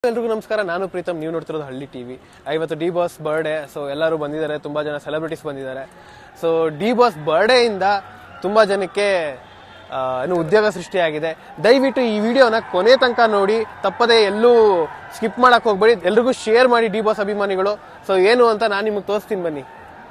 ಎಲ್ರಿಗೂ ನಮಸ್ಕಾರ ನಾನು ಪ್ರೀತಮ್ ನೀವು ನೋಡ್ತಿರೋದು ಹಳ್ಳಿ ಟಿವಿ ಇವತ್ತು ಡಿ ಬಾಸ್ ಬರ್ಡೇ ಸೊ ಎಲ್ಲರೂ ಬಂದಿದ್ದಾರೆ ತುಂಬಾ ಜನ ಸೆಲೆಬ್ರಿಟೀಸ್ ಬಂದಿದ್ದಾರೆ ಸೊ ಡಿ ಬಾಸ್ ಬರ್ಡೇ ಇಂದ ತುಂಬಾ ಜನಕ್ಕೆ ಆ, ಏನು ಉದ್ಯೋಗ ಸೃಷ್ಟಿಯಾಗಿದೆ ದಯವಿಟ್ಟು ಈ ವಿಡಿಯೋನ ಕೊನೆ ತನಕ ನೋಡಿ ತಪ್ಪದೆ ಎಲ್ಲೂ ಸ್ಕಿಪ್ ಮಾಡಕ್ ಹೋಗ್ಬೇಡಿ ಎಲ್ರಿಗೂ ಶೇರ್ ಮಾಡಿ ಡಿ ಬಾಸ್ ಅಭಿಮಾನಿಗಳು ಸೊ ಏನು ಅಂತ ನಾನು ನಿಮಗೆ ತೋರಿಸ್ತೀನಿ ಬನ್ನಿ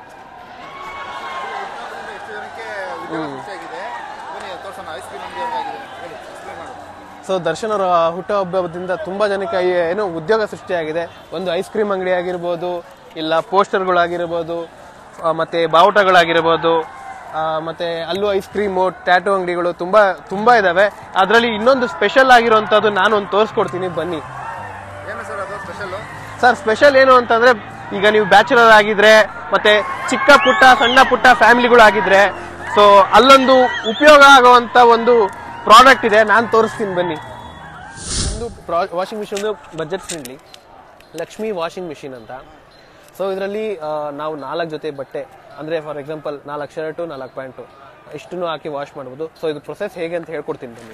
ಎಷ್ಟು ಜನಕ್ಕೆ ಉದ್ಯೋಗ ಸೃಷ್ಟಿಯಾಗಿದೆ ಬನ್ನಿ ತೋರ್ಸೋಣ ಐಸ್ ಕ್ರೀಮ್ ಅಂಗಡಿಯವ್ರಿಗಾಗಿದೆ ಹೇಳಿ ಎಕ್ಸ್ಪ್ಲೇನ್ ಮಾಡು ಸೊ ದರ್ಶನ್ ಅವರ ಹುಟ್ಟುಹಬ್ಬದಿಂದ ತುಂಬಾ ಜನಕ್ಕೆ ಈ- ಏನು ಉದ್ಯೋಗ ಸೃಷ್ಟಿಯಾಗಿದೆ ಒಂದು ಐಸ್ ಕ್ರೀಮ್ ಅಂಗಡಿ ಆಗಿರ್ಬೋದು ಇಲ್ಲ ಪೋಸ್ಟರ್ಗಳಾಗಿರ್ಬೋದು ಆ, ಮತ್ತೆ ಬಾವುಟಗಳಾಗಿರ್ಬೋದು ಆ, ಮತ್ತೆ ಅಲ್ಲೂ ಐಸ್ ಕ್ರೀಮು ಟ್ಯಾಟೂ ಅಂಗಡಿಗಳು ತುಂಬಾ ತುಂಬಾ ಇದಾವೆ ಅದರಲ್ಲಿ ಇನ್ನೊಂದು ಸ್ಪೆಷಲ್ ಆಗಿರುವಂತದ್ದು ನಾನು ಒಂದು ತೋರಿಸ್ಕೊಡ್ತೀನಿ ಬನ್ನಿ ಏನು ಸರ್ ಅದು ಸ್ಪೆಷಲ್ಲು ಸರ್ ಸ್ಪೆಷಲ್ ಏನು ಅಂತಂದ್ರೆ ಈಗ ನೀವು ಬ್ಯಾಚುಲರ್ ಆಗಿದ್ರೆ ಮತ್ತೆ ಚಿಕ್ಕ ಪುಟ್ಟ ಸಣ್ಣ ಪುಟ್ಟ ಫ್ಯಾಮಿಲಿಗಳಾಗಿದ್ರೆ ಸೊ ಅಲ್ಲೊಂದು ಉಪಯೋಗ ಆಗುವಂತ ಒಂದು ಪ್ರಾಡಕ್ಟ್ ಇದೆ ನಾನು ತೋರಿಸ್ತೀನಿ ಬನ್ನಿ ಒಂದು washing machine budget friendly Lakshmi washing machine ಅಂತ ಸೊ ಇದರಲ್ಲಿ ನಾವು ನಾಲ್ಕು ಜೊತೆ ಬಟ್ಟೆ ಅಂದ್ರೆ ಫಾರ್ ಎಕ್ಸಾಂಪಲ್ ನಾಲ್ಕು ಶರ್ಟು ನಾಲ್ಕು ಪ್ಯಾಂಟು ಇಷ್ಟನ್ನು ಹಾಕಿ ವಾಶ್ ಮಾಡ್ಬೋದು ಸೊ ಇದು ಪ್ರೊಸೆಸ್ ಹೇಗೆ ಅಂತ ಹೇಳ್ಕೊಡ್ತೀನಿ ಬನ್ನಿ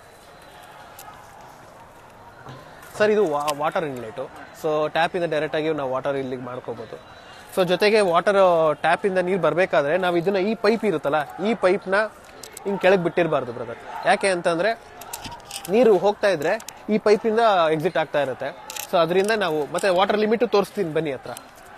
ಸರ್ ಇದು ವಾಟರ್ ಇನ್ಲೆಟು ಸೊ ಟ್ಯಾಪಿಂದ ಡೈರೆಕ್ಟ್ ಆಗಿ ನಾವು ವಾಟರ್ ಇಲ್ಲಿಗೆ ಮಾಡ್ಕೋಬಹುದು ಸೊ ಜೊತೆಗೆ ವಾಟರ್ ಟ್ಯಾಪಿಂದ ನೀರು ಬರಬೇಕಾದ್ರೆ ನಾವು ಇದನ್ನ ಈ ಪೈಪ್ ಇರುತ್ತಲ್ಲ ಈ ಪೈಪ್ನ ಹಿಂಗೆ ಕೆಳಗೆ ಬಿಟ್ಟಿರಬಾರ್ದು ಬ್ರದರ್ ಯಾಕೆ ಅಂತಂದ್ರೆ ನೀರು ಹೋಗ್ತಾ ಇದ್ರೆ ಈ ಪೈಪಿಂದ ಎಕ್ಸಿಟ್ ಆಗ್ತಾ ಇರುತ್ತೆ ಸೊ ಅದರಿಂದ ನಾವು ಮತ್ತೆ ವಾಟರ್ ಲಿಮಿಟ್ ತೋರಿಸ್ತೀನಿ ಬನ್ನಿ ಹತ್ರ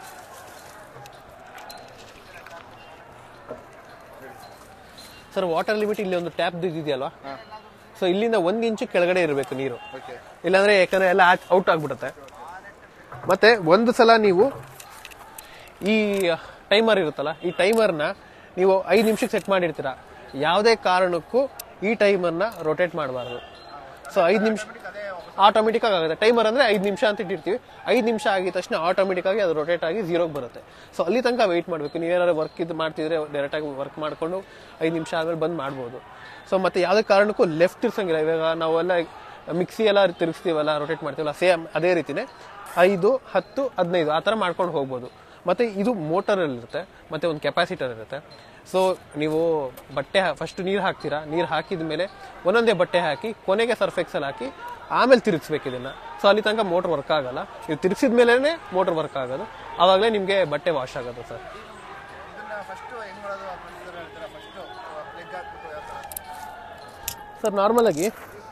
ಸರ್ ವಾಟರ್ ಲಿಮಿಟ್ ಇಲ್ಲಿ ಒಂದು ಟ್ಯಾಪ್ ಇದೆಯಲ್ವಾ ಸೊ ಇಲ್ಲಿಂದ ಒಂದ್ ಇಂಚು ಕೆಳಗಡೆ ಇರಬೇಕು ನೀರು ಓಕೆ ಇಲ್ಲಾಂದ್ರೆ ಯಾಕಂದ್ರೆ ಎಲ್ಲ ಔಟ್ ಆಗ್ಬಿಡುತ್ತೆ ಮತ್ತೆ ಒಂದು ಸಲ ನೀವು ಈ ಟೈಮರ್ ಇರುತ್ತಲ್ಲ ಈ ಟೈಮರ್ನ ನೀವು ಐದು ನಿಮಿಷಕ್ಕೆ ಸೆಟ್ ಮಾಡಿರ್ತೀರಾ ಯಾವುದೇ ಕಾರಣಕ್ಕೂ ಈ ಟೈಮರ್ನ ರೊಟೇಟ್ ಮಾಡಬಾರ್ದು ಸೊ ಐದು ನಿಮಿಷ ಆಟೋಮೆಟಿಕ್ ಆಗಿ ಆಗುತ್ತೆ ಟೈಮರ್ ಅಂದ್ರೆ ಐದು ನಿಮಿಷ ಅಂತ ಇಟ್ಟಿರ್ತೀವಿ ಐದು ನಿಮಿಷ ಆಗಿದ ತಕ್ಷಣ ಆಟೋಮೆಟಿಕ್ ಆಗಿ ಅದು ರೊಟೇಟ್ ಆಗಿ ಝೀರೋಗೆ ಬರುತ್ತೆ ಸೊ ಅಲ್ಲಿ ತನಕ ವೆಯ್ಟ್ ಮಾಡಬೇಕು ನೀವೇನಾದ್ರು ವರ್ಕ್ ಇದು ಮಾಡ್ತಿದ್ರೆ ಡೈರೆಕ್ಟ್ ಆಗಿ ವರ್ಕ್ ಮಾಡ್ಕೊಂಡು ಐದು ನಿಮಿಷ ಆದ್ಮೇಲೆ ಬಂದ್ ಮಾಡ್ಬೋದು ಸೊ ಮತ್ತೆ ಯಾವುದೇ ಕಾರಣಕ್ಕೂ ಲೆಫ್ಟ್ ಇರ್ಸಂಗಿಲ್ಲ ಇವಾಗ ನಾವೆಲ್ಲ ಮಿಕ್ಸಿ ಎಲ್ಲ ತಿರುಗಿಸ್ತೀವಲ್ಲ ರೊಟೇಟ್ ಮಾಡ್ತೀವಲ್ಲ ಸೇಮ್ ಅದೇ ರೀತಿನೇ ಐದು ಹತ್ತು ಹದಿನೈದು ಆ ಥರ ಮಾಡ್ಕೊಂಡು ಹೋಗ್ಬೋದು ಮತ್ತೆ ಇದು ಮೋಟರ್ ಇರುತ್ತೆ ಮತ್ತೆ ಒಂದು ಕೆಪಾಸಿಟರ್ ಇರುತ್ತೆ ಸೊ ನೀವು ಬಟ್ಟೆ ಫಸ್ಟ್ ನೀರು ಹಾಕ್ತೀರಾ ನೀರು ಹಾಕಿದ ಮೇಲೆ ಒಂದೊಂದೇ ಬಟ್ಟೆ ಹಾಕಿ ಕೊನೆಗೆ ಸರ್ಫ್ ಎಕ್ಸಲ್ ಹಾಕಿ ಆಮೇಲೆ ತಿರುಗಿಸ್ಬೇಕು ಇದನ್ನ ಸೊ ಅಲ್ಲಿ ತನಕ ಮೋಟರ್ ವರ್ಕ್ ಆಗಲ್ಲ ನೀವು ತಿರುಗಿಸಿದ ಮೇಲೇ ಮೋಟರ್ ವರ್ಕ್ ಆಗೋದು ಆವಾಗಲೇ ನಿಮಗೆ ಬಟ್ಟೆ ವಾಶ್ ಆಗೋದು ಸರ್ ಇದನ್ನ ಫಸ್ಟ್ ಹೆಂಗ್ ಮಾಡೋದು ಪ್ರೊಸೀಜರ್ ಹೇಳ್ತೀರಾ ಫಸ್ಟ್ ಪ್ಲಗ್ ಹಾಕ್ಬಿಟ್ಟು ಯಾವ ಥರ ಸರ್ ನಾರ್ಮಲ್ ಆಗಿ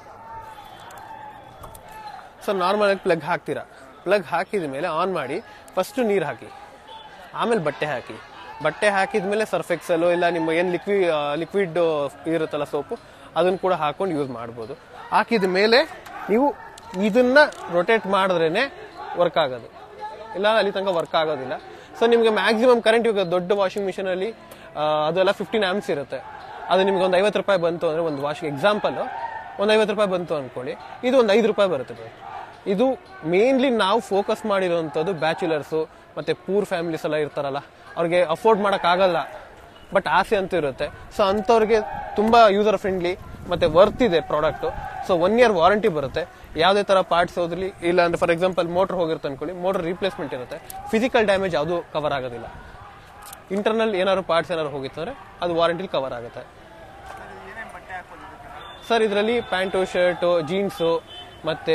ಸರ್ ನಾರ್ಮಲ್ ಆಗಿ ಪ್ಲಗ್ ಹಾಕ್ತೀರಾ ಪ್ಲಗ್ ಹಾಕಿದ ಮೇಲೆ ಆನ್ ಮಾಡಿ ಫಸ್ಟ್ ನೀರು ಹಾಕಿ ಆಮೇಲೆ ಬಟ್ಟೆ ಹಾಕಿ ಬಟ್ಟೆ ಹಾಕಿದ ಮೇಲೆ ಸರ್ಫ್ ಎಕ್ಸಲು ಇಲ್ಲ ನಿಮ್ಮ ಏನು ಲಿಕ್ವಿ ಲಿಕ್ವಿಡ್ ಇರುತ್ತಲ್ಲ ಸೋಪು ಅದನ್ನು ಕೂಡ ಹಾಕೊಂಡು ಯೂಸ್ ಮಾಡ್ಬೋದು ಹಾಕಿದ ಮೇಲೆ ನೀವು ಇದನ್ನ ರೊಟೇಟ್ ಮಾಡಿದ್ರೇನೆ ವರ್ಕ್ ಆಗೋದು ಇಲ್ಲ ಅಲ್ಲಿ ತನಕ ವರ್ಕ್ ಆಗೋದಿಲ್ಲ ಸೊ ನಿಮಗೆ ಮ್ಯಾಕ್ಸಿಮಮ್ ಕರೆಂಟ್ ಇವಾಗ ದೊಡ್ಡ ವಾಷಿಂಗ್ ಮಿಷಿನಲ್ಲಿ ಅದೆಲ್ಲ ಫಿಫ್ಟೀನ್ ಆಮ್ಸ್ ಇರುತ್ತೆ ಅದು ನಿಮ್ಗೆ ಒಂದು ಐವತ್ತು ರೂಪಾಯಿ ಬಂತು ಅಂದ್ರೆ ಒಂದು ವಾಶ್ ಎಕ್ಸಾಂಪಲ್ ಒಂದು ಐವತ್ತು ರೂಪಾಯಿ ಬಂತು ಅನ್ಕೊಳ್ಳಿ ಇದು ಒಂದು ಐದು ರೂಪಾಯಿ ಬರುತ್ತೆ ಬro. ಇದು ಮೇನ್ಲಿ ನಾವು ಫೋಕಸ್ ಮಾಡಿರೋಂಥದ್ದು ಬ್ಯಾಚುಲರ್ಸು ಮತ್ತೆ ಪೂರ್ ಫ್ಯಾಮಿಲೀಸ್ ಎಲ್ಲ ಇರ್ತಾರಲ್ಲ ಅವ್ರಿಗೆ ಅಫೋರ್ಡ್ ಮಾಡಕ್ ಆಗಲ್ಲ ಬಟ್ ಆಸೆ ಅಂತೂ ಇರುತ್ತೆ ಸೊ ಅಂಥವ್ರಿಗೆ ತುಂಬಾ ಯೂಸರ್ ಫ್ರೆಂಡ್ಲಿ ಮತ್ತೆ ವರ್ತ್ ಇದೆ product so one year warranty ಬರುತ್ತೆ ಯಾವುದೇ ತರ ಪಾರ್ಟ್ಸ್ ಹೋದ್ರಲ್ಲಿ ಇಲ್ಲ ಅಂದ್ರೆ ಫಾರ್ ಎಕ್ಸಾಂಪಲ್ ಮೋಟರ್ ಹೋಗಿರುತ್ತೆ ಅನ್ಕೊಳ್ಳಿ ಮೋಟರ್ ರೀಪ್ಲೇಸ್ಮೆಂಟ್ ಇರುತ್ತೆ ಫಿಸಿಕಲ್ ಡ್ಯಾಮೇಜ್ ಯಾವುದು ಕವರ್ ಆಗೋದಿಲ್ಲ ಇಂಟರ್ನಲ್ ಏನಾದ್ರು ಪಾರ್ಟ್ಸ್ ಏನಾದ್ರು ಹೋಗಿತ್ತು ಅಂದ್ರೆ ಅದು ವಾರಂಟಿಲಿ ಕವರ್ ಆಗುತ್ತೆ ಏನೇನು ಬಟ್ಟೆ ಹಾಕ್ಬೋದು ಇದಕ್ಕೆ ಸರ್ ಇದರಲ್ಲಿ ಪ್ಯಾಂಟು ಶರ್ಟು ಜೀನ್ಸು ಮತ್ತೆ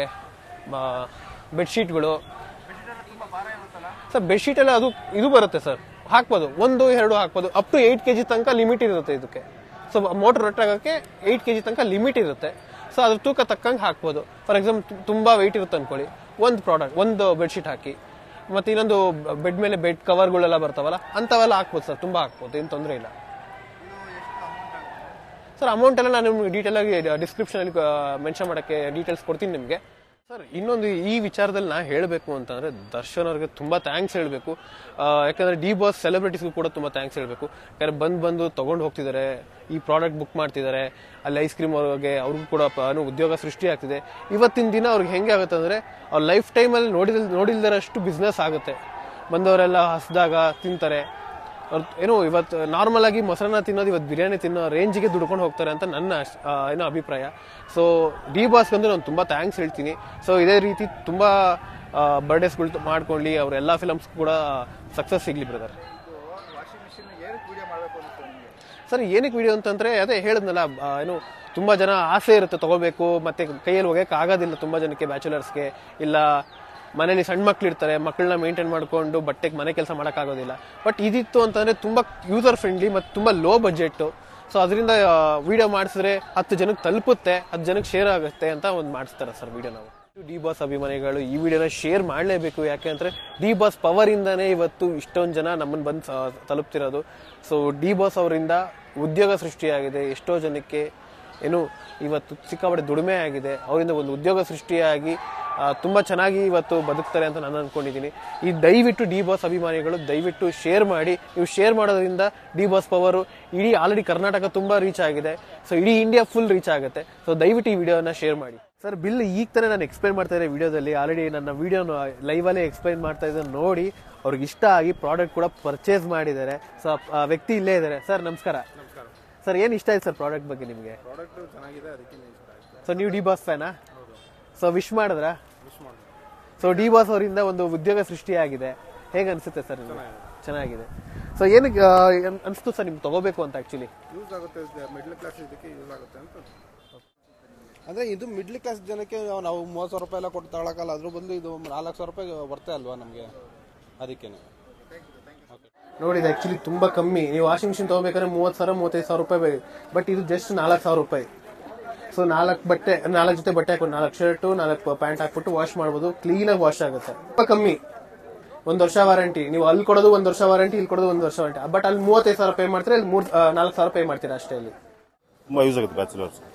ಬೆಡ್ಶೀಟ್ಗಳು ಬೆಡ್ಶೀಟ್ ಎಲ್ಲ ತುಂಬ ಭಾರ ಇರುತ್ತಲ್ಲ ಸರ್ ಬೆಡ್ಶೀಟ್ ಎಲ್ಲ ಅದು ಇದು ಬರುತ್ತೆ ಸರ್ ಹಾಕ್ಬೋದು ಒಂದು ಎರಡು ಹಾಕ್ಬೋದು ಅಪ್ ಟು ಏಯ್ಟ್ ಕೆಜಿ ತನಕ ಲಿಮಿಟ್ ಇರುತ್ತೆ ಇದಕ್ಕೆ ಸೊ ಮೋಟರ್ ರೊಟ್ಟಾಗಕ್ಕೆ ಏಯ್ಟ್ ಕೆಜಿ ತನಕ ಲಿಮಿಟ್ ಇರುತ್ತೆ ಸೊ ಅದ್ರ ತೂಕ ತಕ್ಕಂಗೆ ಹಾಕ್ಬೋದು ಫಾರ್ ಎಕ್ಸಾಂಪಲ್ ತುಂಬಾ ವೆಯ್ಟ್ ಇರುತ್ತೆ ಅನ್ಕೊಳ್ಳಿ ಒಂದು ಪ್ರಾಡಕ್ಟ್ ಒಂದು ಬೆಡ್ಶೀಟ್ ಹಾಕಿ ಮತ್ತೆ ಇನ್ನೊಂದು ಬೆಡ್ ಮೇಲೆ ಬೆಡ್ ಕವರ್ಗಳೆಲ್ಲ ಬರ್ತಾವಲ್ಲ ಅಂಥವೆಲ್ಲ ಹಾಕ್ಬೋದು ಸರ್ ತುಂಬಾ ಹಾಕ್ಬೋದು ಏನು ತೊಂದರೆ ಇಲ್ಲ ಇದು ಎಷ್ಟು ಅಮೌಂಟ್ ಆಗುತ್ತೆ ಸರ್ ಅಮೌಂಟ್ ಎಲ್ಲ ನಾನು ನಿಮ್ಗೆ ಡೀಟೇಲ್ ಆಗಿ ಡಿಸ್ಕ್ರಿಪ್ಷನ್ ಅಲ್ಲಿ ಮೆನ್ಷನ್ ಮಾಡಕ್ಕೆ ಡೀಟೇಲ್ಸ್ ಕೊಡ್ತೀನಿ ನಿಮಗೆ ಸರ್ ಇನ್ನೊಂದು ಈ ವಿಚಾರದಲ್ಲಿ ನಾ ಹೇಳಬೇಕು ಅಂತಂದ್ರೆ ದರ್ಶನ್ ಅವ್ರಿಗೆ ತುಂಬಾ ಥ್ಯಾಂಕ್ಸ್ ಹೇಳಬೇಕು ಯಾಕಂದ್ರೆ ಡಿ ಬಾಸ್ ಸೆಲೆಬ್ರಿಟೀಸ್ಗೂ ಕೂಡ ತುಂಬಾ ಥ್ಯಾಂಕ್ಸ್ ಹೇಳಬೇಕು ಯಾಕಂದ್ರೆ ಬಂದ್ ಬಂದು ತಗೊಂಡು ಹೋಗ್ತಿದ್ದಾರೆ ಈ ಪ್ರಾಡಕ್ಟ್ ಬುಕ್ ಮಾಡ್ತಿದ್ದಾರೆ ಅಲ್ಲಿ ಐಸ್ ಕ್ರೀಮ್ ಅವ್ರಿಗೆ ಅವ್ರಿಗೂ ಕೂಡ ಪ- ಏನು ಉದ್ಯೋಗ ಸೃಷ್ಟಿ ಆಗ್ತಿದೆ ಇವತ್ತಿನ ದಿನ ಅವ್ರಿಗೆ ಹೆಂಗೆ ಆಗುತ್ತೆ ಅಂದ್ರೆ ಅವ್ರ ಲೈಫ್ ಟೈಮಲ್ಲಿ ನೋಡಿದ ನೋಡಿಲ್ದರಷ್ಟು ಬಿಸ್ನೆಸ್ ಆಗುತ್ತೆ ಬಂದವರೆಲ್ಲ ಹಸ್ದಾಗ ತಿಂತಾರೆ ಅವ್ರು ಏನೋ ಇವತ್ತು ನಾರ್ಮಲ್ ಆಗಿ ಮೊಸರನ್ನ ತಿನ್ನೋದು ಇವತ್ತು ಬಿರಿಯಾನಿ ತಿನ್ನೋ ರೇಂಜ್ಗೆ ದುಡ್ಕೊಂಡು ಹೋಗ್ತಾರೆ ಅಂತ ನನ್ನ ಅಶ್- ಆ, ಏನೋ ಅಭಿಪ್ರಾಯ ಸೊ ಡಿ ಬಾಸ್ ಬಂದು ನಾನು ತುಂಬಾ ಥ್ಯಾಂಕ್ಸ್ ಹೇಳ್ತೀನಿ ಸೊ ಇದೇ ರೀತಿ ತುಂಬಾ ಬರ್ಡೇಸ್ಗಳು ಮಾಡ್ಕೊಳ್ಳಿ ಅವ್ರ ಎಲ್ಲಾ ಫಿಲಮ್ಸ್ ಕೂಡ ಸಕ್ಸಸ್ ಸಿಗ್ಲಿ ಬ್ರದರ್ ಇದು ವಾಷಿಂಗ್ ಮಿಷಿನ್ ಏನಕ್ಕೆ ವಿಡಿಯೋ ಮಾಡಬೇಕು ಅನಿಸ್ತು ನಿಮಗೆ ಸರ್ ಏನಕ್ಕೆ ವಿಡಿಯೋ ಅಂತಂದ್ರೆ ಅದೇ ಹೇಳಿದ್ನಲ್ಲ ಆ, ಏನು ತುಂಬಾ ಜನ ಆಸೆ ಇರುತ್ತೆ ತಗೋಬೇಕು ಮತ್ತೆ ಕೈಯಲ್ಲಿ ಹೋಗಕ್ಕೆ ಆಗೋದಿಲ್ಲ ತುಂಬಾ ಜನಕ್ಕೆ ಬ್ಯಾಚುಲರ್ಸ್ಗೆ ಇಲ್ಲ ಮನೇಲಿ ಸಣ್ಣ ಮಕ್ಳು ಇರ್ತಾರೆ ಮಕ್ಕಳನ್ನ ಮೇಂಟೈನ್ ಮಾಡ್ಕೊಂಡು ಬಟ್ಟೆಗೆ ಮನೆ ಕೆಲಸ ಮಾಡೋಕ್ಕಾಗೋದಿಲ್ಲ ಬಟ್ ಇದಿತ್ತು ಅಂತಂದ್ರೆ ತುಂಬಾ ಯೂಸರ್ ಫ್ರೆಂಡ್ಲಿ ಮತ್ತು ತುಂಬಾ ಲೋ ಬಜೆಟ್ ಸೊ ಅದರಿಂದ ವಿಡಿಯೋ ಮಾಡಿಸಿದ್ರೆ ಹತ್ತು ಜನಕ್ಕೆ ತಲುಪುತ್ತೆ ಹತ್ತು ಜನಕ್ಕೆ ಶೇರ್ ಆಗುತ್ತೆ ಅಂತ ಒಂದು ಮಾಡಿಸ್ತಾರೆ ಸರ್ ವಿಡಿಯೋ ನಾವು ಡಿ ಬಾಸ್ ಅಭಿಮಾನಿಗಳು ಈ ವಿಡಿಯೋನ ಶೇರ್ ಮಾಡಲೇಬೇಕು ಯಾಕೆಂದ್ರೆ ಡಿ ಬಾಸ್ ಪವರ್ ಇಂದಾನೇ ಇವತ್ತು ಇಷ್ಟೊಂದು ಜನ ನಮ್ಮನ್ನು ಬಂದು ಸ- ತಲುಪ್ತಿರೋದು ಸೊ ಡಿ ಬಾಸ್ ಅವರಿಂದ ಉದ್ಯೋಗ ಸೃಷ್ಟಿಯಾಗಿದೆ ಎಷ್ಟೋ ಜನಕ್ಕೆ ಏನು ಇವತ್ತು ಸಿಕ್ಕಾಪಟ್ಟೆ ದುಡಿಮೆ ಆಗಿದೆ ಅವರಿಂದ ಒಂದು ಉದ್ಯೋಗ ಸೃಷ್ಟಿಯಾಗಿ ಆ, ತುಂಬಾ ಚೆನ್ನಾಗಿ ಇವತ್ತು ಬದುಕ್ತಾರೆ ಅಂತ ನಾನು ಅನ್ಕೊಂಡಿದ್ದೀನಿ ಈ ದಯವಿಟ್ಟು ಡಿ ಬಾಸ್ ಅಭಿಮಾನಿಗಳು ದಯವಿಟ್ಟು ಶೇರ್ ಮಾಡಿ ನೀವು ಶೇರ್ ಮಾಡೋದ್ರಿಂದ ಡಿ ಬಾಸ್ ಪವರು ಇಡೀ ಆಲ್ರೆಡಿ ಕರ್ನಾಟಕ ತುಂಬಾ ರೀಚ್ ಆಗಿದೆ ಸೊ ಇಡೀ ಇಂಡಿಯಾ ಫುಲ್ ರೀಚ್ ಆಗುತ್ತೆ ಸೊ ದಯವಿಟ್ಟು ಈ ವಿಡಿಯೋನ ಶೇರ್ ಮಾಡಿ ಸರ್ ಬಿಲ್ ಈಗ ತಾನೇ ನಾನು ಎಕ್ಸ್ಪ್ಲೈನ್ ಮಾಡ್ತಾ ಇದ್ದೆ ವಿಡಿಯೋದಲ್ಲಿ ಆಲ್ರೆಡಿ ನನ್ನ ವಿಡಿಯೋನ ಲೈವಲ್ಲೇ ಎಕ್ಸ್ಪ್ಲೈನ್ ಮಾಡ್ತಾ ಇದ್ದೆ ನೋಡಿ ಅವ್ರಿಗೆ ಇಷ್ಟ ಆಗಿ ಪ್ರಾಡಕ್ಟ್ ಕೂಡ ಪರ್ಚೇಸ್ ಮಾಡಿದ್ದಾರೆ ಸೊ ಆ ವ್ಯಕ್ತಿ ಇಲ್ಲೇ ಇದ್ದಾರೆ ಸರ್ ನಮಸ್ಕಾರ ನಮಸ್ಕಾರ ಸರ್ ಏನು ಇಷ್ಟ ಆಯ್ತು ಸರ್ ಪ್ರಾಡಕ್ಟ್ ಬಗ್ಗೆ ನಿಮಗೆ ಪ್ರಾಡಕ್ಟ್ ಚೆನ್ನಾಗಿದೆ ಅದಕ್ಕೆ ಇಷ್ಟ ಆಯ್ತು ಸೊ ನೀವು ಡಿ ಬಾಸ್ ಫ್ಯಾನಾ ಸೊ ವಿಶ್ ಮಾಡಿದ್ರಾ ವಿಶ್ ಮಾಡಿ ಸೊ ಡಿ ಬಾಸ್ ಅವರಿಂದ ಒಂದು ಉದ್ಯೋಗ ಸೃಷ್ಟಿಯಾಗಿದೆ ಹೇಗೆ ಅನ್ಸುತ್ತೆ ಸರ್ ನಿಮ್ಗೆ ಚೆನ್ನಾಗಿದೆ ಸೊ ಏನಕ್ಕೆ ಆ, ಏನ್ ಅನ್ಸ್ತು ಸರ್ ನಿಮ್ಗೆ ತಗೋಬೇಕು ಅಂತ ಆಕ್ಚುಲಿ ಯೂಸ್ ಆಗುತ್ತೆ ಮಿಡ್ಲ್ ಕ್ಲಾಸ್ ಇದಕ್ಕೆ ಯೂಸ್ ಆಗುತ್ತೆ ಅಂತ ಅಂದರೆ ಇದು ಮಿಡ್ಲ್ ಕ್ಲಾಸ್ ಜನಕ್ಕೆ ನಾವು ಮೂವತ್ತು ಸಾವಿರ ರೂಪಾಯಿ ಎಲ್ಲ ಕೊಟ್ಟು ತಗೊಳಕ್ಕಲ್ಲ ಅದ್ರ ಬಂದು ಇದು ನಾಲ್ಕು ಸಾವಿರ ರೂಪಾಯಿ ಬರ್ತೆ ಅಲ್ವಾ ನಮಗೆ ಅದಕ್ಕೇನೆ ನೋಡಿ ಇದು ಆಕ್ಚುಲಿ ತುಂಬಾ ಕಮ್ಮಿ ನೀವು ವಾಷಿಂಗ್ ಮಿಷಿನ್ ತಗೋಬೇಕಾದ್ರೆ ಮೂವತ್ತು ಸಾವಿರ ಮೂವತ್ತೈದು ಸಾವಿರ ರೂಪಾಯಿ ಬೇಕು ಬಟ್ ಇದು ಜಸ್ಟ್ ನಾಲ್ಕು ಸಾವಿರ ರೂಪಾಯಿ ಸೊ ನಾಲ್ಕು ಬಟ್ಟೆ ನಾಲ್ಕು ಜೊತೆ ಬಟ್ಟೆ ಹಾಕೊಂಡು ನಾಲ್ಕು ಶರ್ಟು ನಾಲ್ಕು ಪ್ಯಾಂಟ್ ಹಾಕ್ಬಿಟ್ಟು ವಾಶ್ ಮಾಡ್ಬೋದು ಕ್ಲೀನಾಗಿ ವಾಶ್ ಆಗುತ್ತೆ ತುಂಬಾ ಕಮ್ಮಿ ಒಂದು ವರ್ಷ ವಾರಂಟಿ ನೀವು ಅಲ್ಲಿ ಕೊಡೋದು ಒಂದು ವರ್ಷ ವಾರಂಟಿ ಇಲ್ಲಿ ಕೊಡೋದು ಒಂದು ವರ್ಷ ವಾರಂಟಿ ಬಟ್ ಅಲ್ಲಿ ಮೂವತ್ತೈದು ಸಾವಿರ ಪೇ ಮಾಡ್ತಾರೆ ಇಲ್ಲಿ ಮೂರ್ ನಾಲ್ಕು ಸಾವಿರ ಪೇ ಮಾಡ್ತೀರಾ ಅಷ್ಟೇ ಅಲ್ಲಿ ತುಂಬ ಯೂಸ್ ಆಗುತ್ತೆ ಬ್ಯಾಚುಲರ್ಸ್